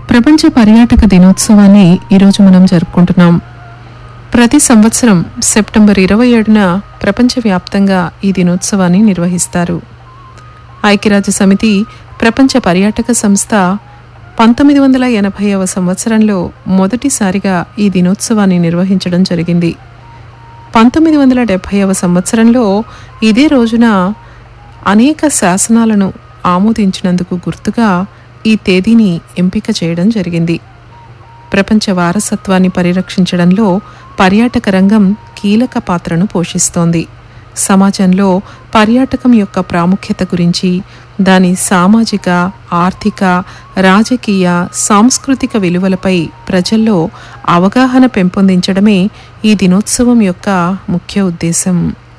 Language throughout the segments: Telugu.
ప్రపంచ పర్యాటక దినోత్సవాన్ని ఈరోజు మనం జరుపుకుంటున్నాం ప్రతి సంవత్సరం సెప్టెంబర్ ఇరవై ఏడున ప్రపంచవ్యాప్తంగా ఈ దినోత్సవాన్ని నిర్వహిస్తారు ఐక్యరాజ్య సమితి ప్రపంచ పర్యాటక సంస్థ పంతొమ్మిది వందల ఎనభైవ సంవత్సరంలో మొదటిసారిగా ఈ దినోత్సవాన్ని నిర్వహించడం జరిగింది పంతొమ్మిది వందల డెబ్భైవ సంవత్సరంలో ఇదే రోజున అనేక శాసనాలను ఆమోదించినందుకు గుర్తుగా ఈ తేదీని ఎంపిక చేయడం జరిగింది ప్రపంచ వారసత్వాన్ని పరిరక్షించడంలో పర్యాటక రంగం కీలక పాత్రను పోషిస్తోంది సమాజంలో పర్యాటకం యొక్క ప్రాముఖ్యత గురించి దాని సామాజిక ఆర్థిక రాజకీయ సాంస్కృతిక విలువలపై ప్రజల్లో అవగాహన పెంపొందించడమే ఈ దినోత్సవం యొక్క ముఖ్య ఉద్దేశం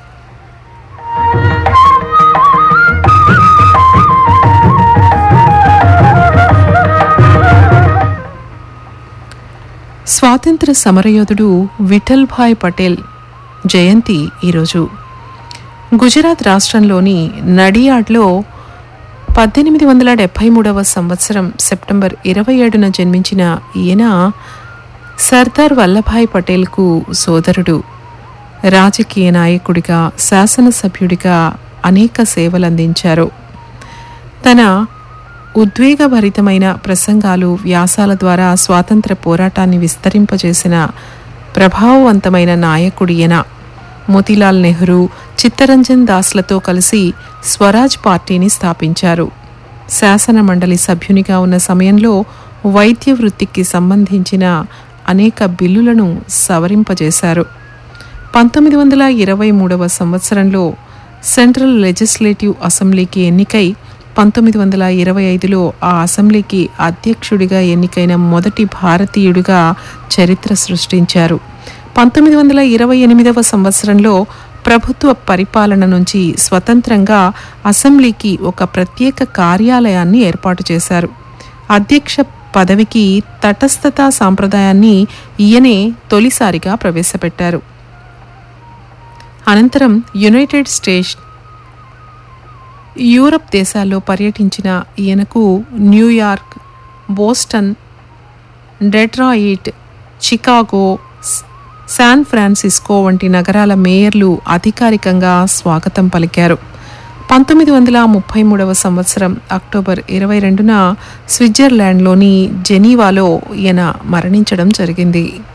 స్వాతంత్ర సమరయోధుడు విఠల్ భాయ్ పటేల్ జయంతి ఈరోజు గుజరాత్ రాష్ట్రంలోని నడియాడ్లో పద్దెనిమిది వందల డెబ్భై మూడవ సంవత్సరం సెప్టెంబర్ ఇరవై ఏడున జన్మించిన ఈయన సర్దార్ వల్లభాయ్ పటేల్కు సోదరుడు రాజకీయ నాయకుడిగా శాసనసభ్యుడిగా అనేక సేవలందించారు తన ఉద్వేగభరితమైన ప్రసంగాలు వ్యాసాల ద్వారా స్వాతంత్ర పోరాటాన్ని విస్తరింపజేసిన ప్రభావవంతమైన నాయకుడియన మోతీలాల్ నెహ్రూ చిత్తరంజన్ దాస్లతో కలిసి స్వరాజ్ పార్టీని స్థాపించారు శాసన మండలి సభ్యునిగా ఉన్న సమయంలో వైద్య వృత్తికి సంబంధించిన అనేక బిల్లులను సవరింపజేశారు పంతొమ్మిది వందల ఇరవై మూడవ సంవత్సరంలో సెంట్రల్ లెజిస్లేటివ్ అసెంబ్లీకి ఎన్నికై పంతొమ్మిది వందల ఇరవై ఐదులో ఆ అసెంబ్లీకి అధ్యక్షుడిగా ఎన్నికైన మొదటి భారతీయుడిగా చరిత్ర సృష్టించారు పంతొమ్మిది వందల ఇరవై ఎనిమిదవ సంవత్సరంలో ప్రభుత్వ పరిపాలన నుంచి స్వతంత్రంగా అసెంబ్లీకి ఒక ప్రత్యేక కార్యాలయాన్ని ఏర్పాటు చేశారు అధ్యక్ష పదవికి తటస్థతా సాంప్రదాయాన్ని ఈయనే తొలిసారిగా ప్రవేశపెట్టారు అనంతరం యునైటెడ్ స్టేట్స్ యూరప్ దేశాల్లో పర్యటించిన ఈయనకు న్యూయార్క్ బోస్టన్ డెట్రాయిట్ చికాగో స్- శాన్ ఫ్రాన్సిస్కో వంటి నగరాల మేయర్లు అధికారికంగా స్వాగతం పలికారు పంతొమ్మిది వందల ముప్పై మూడవ సంవత్సరం అక్టోబర్ ఇరవై రెండున స్విట్జర్లాండ్లోని జెనీవాలో ఈయన మరణించడం జరిగింది